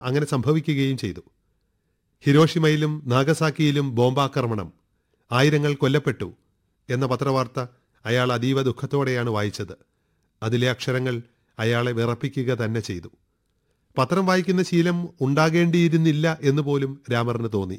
അങ്ങനെ സംഭവിക്കുകയും ചെയ്തു ഹിരോഷിമയിലും നാഗസാക്കിയിലും ബോംബാക്രമണം ആയിരങ്ങൾ കൊല്ലപ്പെട്ടു എന്ന പത്രവാർത്ത അയാൾ അതീവ ദുഃഖത്തോടെയാണ് വായിച്ചത് അതിലെ അക്ഷരങ്ങൾ അയാളെ വിറപ്പിക്കുക തന്നെ ചെയ്തു പത്രം വായിക്കുന്ന ശീലം ഉണ്ടാകേണ്ടിയിരുന്നില്ല എന്ന് പോലും രാമറിന് തോന്നി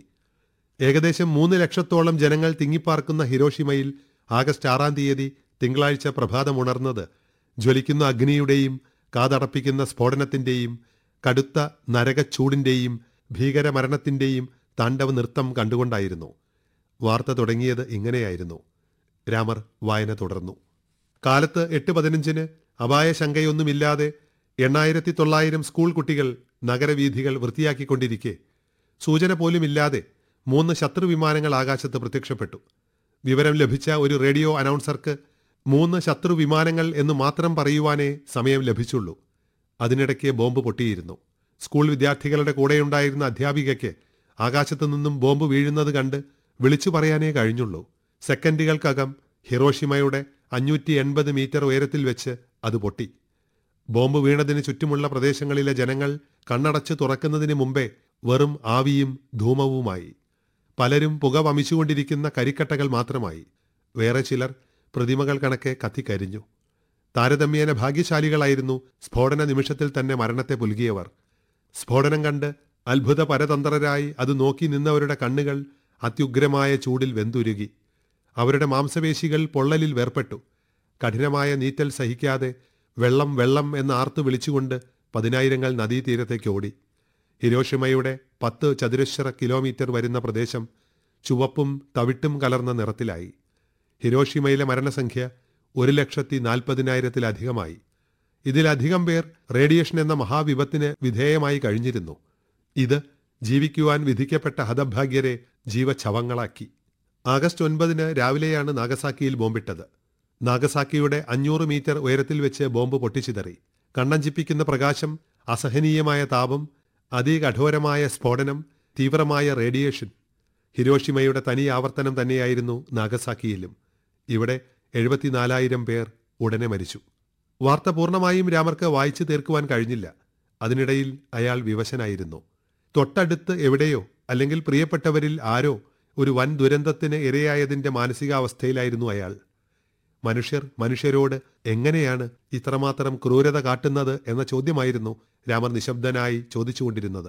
ഏകദേശം മൂന്ന് ലക്ഷത്തോളം ജനങ്ങൾ തിങ്ങിപ്പാർക്കുന്ന ഹിരോഷിമയിൽ ആഗസ്റ്റ് ആറാം തീയതി തിങ്കളാഴ്ച പ്രഭാതമുണർന്നത് ജ്വലിക്കുന്ന അഗ്നിയുടെയും കാതടപ്പിക്കുന്ന സ്ഫോടനത്തിന്റെയും കടുത്ത നരകച്ചൂടിന്റെയും ഭീകരമരണത്തിന്റെയും താണ്ഡവ നൃത്തം കണ്ടുകൊണ്ടായിരുന്നു വാർത്ത തുടങ്ങിയത് ഇങ്ങനെയായിരുന്നു രാമർ വായന തുടർന്നു കാലത്ത് എട്ട് പതിനഞ്ചിന് അപായശങ്കയൊന്നുമില്ലാതെ എണ്ണായിരത്തി തൊള്ളായിരം സ്കൂൾ കുട്ടികൾ നഗരവീഥികൾ വൃത്തിയാക്കിക്കൊണ്ടിരിക്കെ സൂചന പോലുമില്ലാതെ മൂന്ന് ശത്രു വിമാനങ്ങൾ ആകാശത്ത് പ്രത്യക്ഷപ്പെട്ടു വിവരം ലഭിച്ച ഒരു റേഡിയോ അനൗൺസർക്ക് മൂന്ന് ശത്രു വിമാനങ്ങൾ എന്ന് മാത്രം പറയുവാനേ സമയം ലഭിച്ചുള്ളൂ അതിനിടയ്ക്ക് ബോംബ് പൊട്ടിയിരുന്നു സ്കൂൾ വിദ്യാർത്ഥികളുടെ കൂടെയുണ്ടായിരുന്ന അധ്യാപികയ്ക്ക് ആകാശത്തു നിന്നും ബോംബ് വീഴുന്നത് കണ്ട് വിളിച്ചു പറയാനേ കഴിഞ്ഞുള്ളൂ സെക്കൻഡുകൾക്കകം ഹിറോഷിമയുടെ അഞ്ഞൂറ്റി എൺപത് മീറ്റർ ഉയരത്തിൽ വെച്ച് അത് പൊട്ടി ബോംബ് വീണതിന് ചുറ്റുമുള്ള പ്രദേശങ്ങളിലെ ജനങ്ങൾ കണ്ണടച്ച് തുറക്കുന്നതിന് മുമ്പേ വെറും ആവിയും ധൂമവുമായി പലരും പുക വമിച്ചുകൊണ്ടിരിക്കുന്ന കരിക്കട്ടകൾ മാത്രമായി വേറെ ചിലർ പ്രതിമകൾ കണക്കെ കത്തിക്കരിഞ്ഞു താരതമ്യേന ഭാഗ്യശാലികളായിരുന്നു സ്ഫോടന നിമിഷത്തിൽ തന്നെ മരണത്തെ പുൽകിയവർ സ്ഫോടനം കണ്ട് അത്ഭുത പരതന്ത്രരായി അത് നോക്കി നിന്നവരുടെ കണ്ണുകൾ അത്യുഗ്രമായ ചൂടിൽ വെന്തുരുകി അവരുടെ മാംസപേശികൾ പൊള്ളലിൽ വേർപ്പെട്ടു കഠിനമായ നീറ്റൽ സഹിക്കാതെ വെള്ളം വെള്ളം എന്ന് ആർത്തു വിളിച്ചുകൊണ്ട് പതിനായിരങ്ങൾ നദീതീരത്തേക്ക് ഓടി ഹിരോഷിമയുടെ പത്ത് ചതുരശ്ര കിലോമീറ്റർ വരുന്ന പ്രദേശം ചുവപ്പും തവിട്ടും കലർന്ന നിറത്തിലായി ഹിരോഷിമയിലെ മരണസംഖ്യ ഒരു ലക്ഷത്തി നാൽപ്പതിനായിരത്തിലധികമായി ഇതിലധികം പേർ റേഡിയേഷൻ എന്ന മഹാവിപത്തിന് വിധേയമായി കഴിഞ്ഞിരുന്നു ഇത് ജീവിക്കുവാൻ വിധിക്കപ്പെട്ട ഹതഭാഗ്യരെ ജീവച്ഛവങ്ങളാക്കി ആഗസ്റ്റ് ഒൻപതിന് രാവിലെയാണ് നാഗസാക്കിയിൽ ബോംബിട്ടത് നാഗസാക്കിയുടെ അഞ്ഞൂറ് മീറ്റർ ഉയരത്തിൽ വെച്ച് ബോംബ് പൊട്ടിച്ചിതറി കണ്ണഞ്ചിപ്പിക്കുന്ന പ്രകാശം അസഹനീയമായ താപം അതികഠോരമായ സ്ഫോടനം തീവ്രമായ റേഡിയേഷൻ ഹിരോഷിമയുടെ തനി ആവർത്തനം തന്നെയായിരുന്നു നാഗസാക്കിയിലും ഇവിടെ എഴുപത്തിനാലായിരം പേർ ഉടനെ മരിച്ചു വാർത്ത പൂർണ്ണമായും രാമർക്ക് വായിച്ചു തീർക്കുവാൻ കഴിഞ്ഞില്ല അതിനിടയിൽ അയാൾ വിവശനായിരുന്നു തൊട്ടടുത്ത് എവിടെയോ അല്ലെങ്കിൽ പ്രിയപ്പെട്ടവരിൽ ആരോ ഒരു വൻ ദുരന്തത്തിന് ഇരയായതിന്റെ മാനസികാവസ്ഥയിലായിരുന്നു അയാൾ മനുഷ്യർ മനുഷ്യരോട് എങ്ങനെയാണ് ഇത്രമാത്രം ക്രൂരത കാട്ടുന്നത് എന്ന ചോദ്യമായിരുന്നു രാമർ നിശബ്ദനായി ചോദിച്ചുകൊണ്ടിരുന്നത്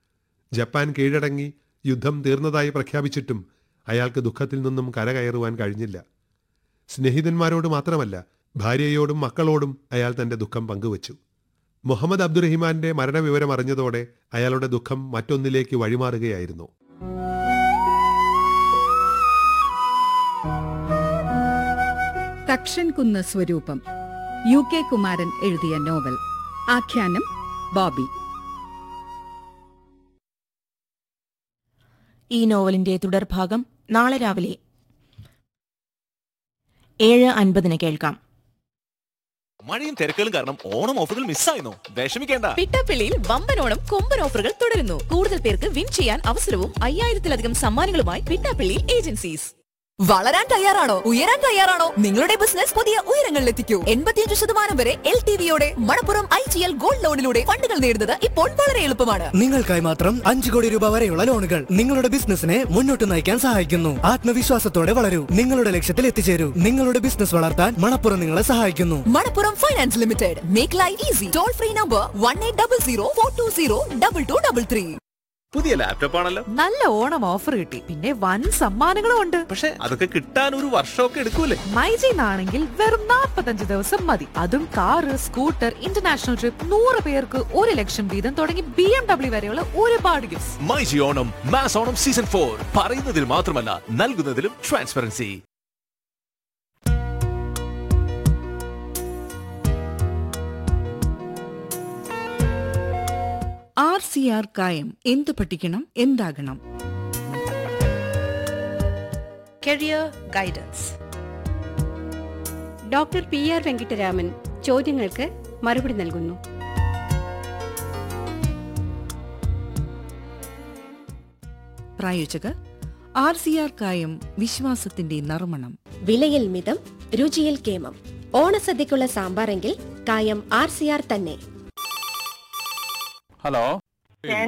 ജപ്പാൻ കീഴടങ്ങി യുദ്ധം തീർന്നതായി പ്രഖ്യാപിച്ചിട്ടും അയാൾക്ക് ദുഃഖത്തിൽ നിന്നും കരകയറുവാൻ കഴിഞ്ഞില്ല സ്നേഹിതന്മാരോട് മാത്രമല്ല ഭാര്യയോടും മക്കളോടും അയാൾ തന്റെ ദുഃഖം പങ്കുവച്ചു മുഹമ്മദ് അബ്ദുറഹിമാന്റെ മരണവിവരം അറിഞ്ഞതോടെ അയാളുടെ ദുഃഖം മറ്റൊന്നിലേക്ക് വഴിമാറുകയായിരുന്നു തക്ഷൻകുന്ന് സ്വരൂപം യു കെ കുമാരൻ എഴുതിയ നോവൽ ആഖ്യാനം ബോബി ഈ നോവലിന്റെ തുടർഭാഗം നാളെ രാവിലെ ഏഴ് അൻപതിന് കേൾക്കാം മഴയും തിരക്കുകളും കാരണം ഓണം ഓഫറുകൾ മിസ്സായിരുന്നു വിഷമിക്കേണ്ട പിട്ടാപ്പിള്ളിയിൽ വമ്പനോണം കൊമ്പൻ ഓഫറുകൾ തുടരുന്നു കൂടുതൽ പേർക്ക് വിൻ ചെയ്യാൻ അവസരവും അയ്യായിരത്തിലധികം സമ്മാനങ്ങളുമായി പിട്ടാപ്പിള്ളി ഏജൻസീസ് വളരാൻ തയ്യാറാണോ ഉയരാൻ തയ്യാറാണോ നിങ്ങളുടെ ബിസിനസ് പുതിയ ഉയരങ്ങളിലെത്തിക്കൂ എൺപത്തിയഞ്ച് ശതമാനം വരെ എൽ ടി വിയോടെ Manappuram I G L gold ലോണിലൂടെ ഫണ്ടുകൾ നേടുന്നത് ഇപ്പോൾ വളരെ എളുപ്പമാണ് നിങ്ങൾക്കായി മാത്രം അഞ്ചു കോടി രൂപ വരെയുള്ള ലോണുകൾ നിങ്ങളുടെ ബിസിനസിനെ മുന്നോട്ട് നയിക്കാൻ സഹായിക്കുന്നു ആത്മവിശ്വാസത്തോടെ വളരൂ നിങ്ങളുടെ ലക്ഷ്യത്തിൽ എത്തിച്ചേരൂ നിങ്ങളുടെ ബിസിനസ് വളർത്താൻ മണപ്പുറം നിങ്ങളെ സഹായിക്കുന്നു Manappuram finance limited make life easy toll free number one eight double zero four two zero double two double three പുതിയ ലാപ്ടോപ്പ് ആണല്ലോ നല്ല ഓണം ഓഫർ കിട്ടി പിന്നെ വൻ സമ്മാനങ്ങളും ഉണ്ട് പക്ഷെ അതൊക്കെ കിട്ടാൻ ഒരു വർഷമൊക്കെ എടുക്കൂലേ മൈജിന്നാണെങ്കിൽ വെറും 45 ദിവസം മതി അതും കാറ് സ്കൂട്ടർ ഇന്റർനാഷണൽ ട്രിപ്പ് നൂറ് പേർക്ക് ഒരു ലക്ഷം വീതം തുടങ്ങി ബി എം ഡബ്ല്യു വരെയുള്ള ഒരുപാട് gift myG Onam mass Onam season for പറയുന്നതിൽ മാത്രമല്ല നൽകുന്നതിലും ട്രാൻസ്പെറൻസി ആർ സി ആർ കായം എന്ത് പഠിക്കണം എന്താകണം career guidance doctor P R Venkittaraman ചോദ്യങ്ങൾക്ക് മറുപടി നൽകുന്നു പ്രായോജകർ ആർ സി ആർ കായം വിശ്വാസത്തിന്റെ നറുമണം വിലയിൽ മിതം രുചിയിൽ കേമം ഓണസദ്യക്കുള്ള സാമ്പാറെങ്കിൽ കായം ആർ സി ആർ തന്നെ ഹലോ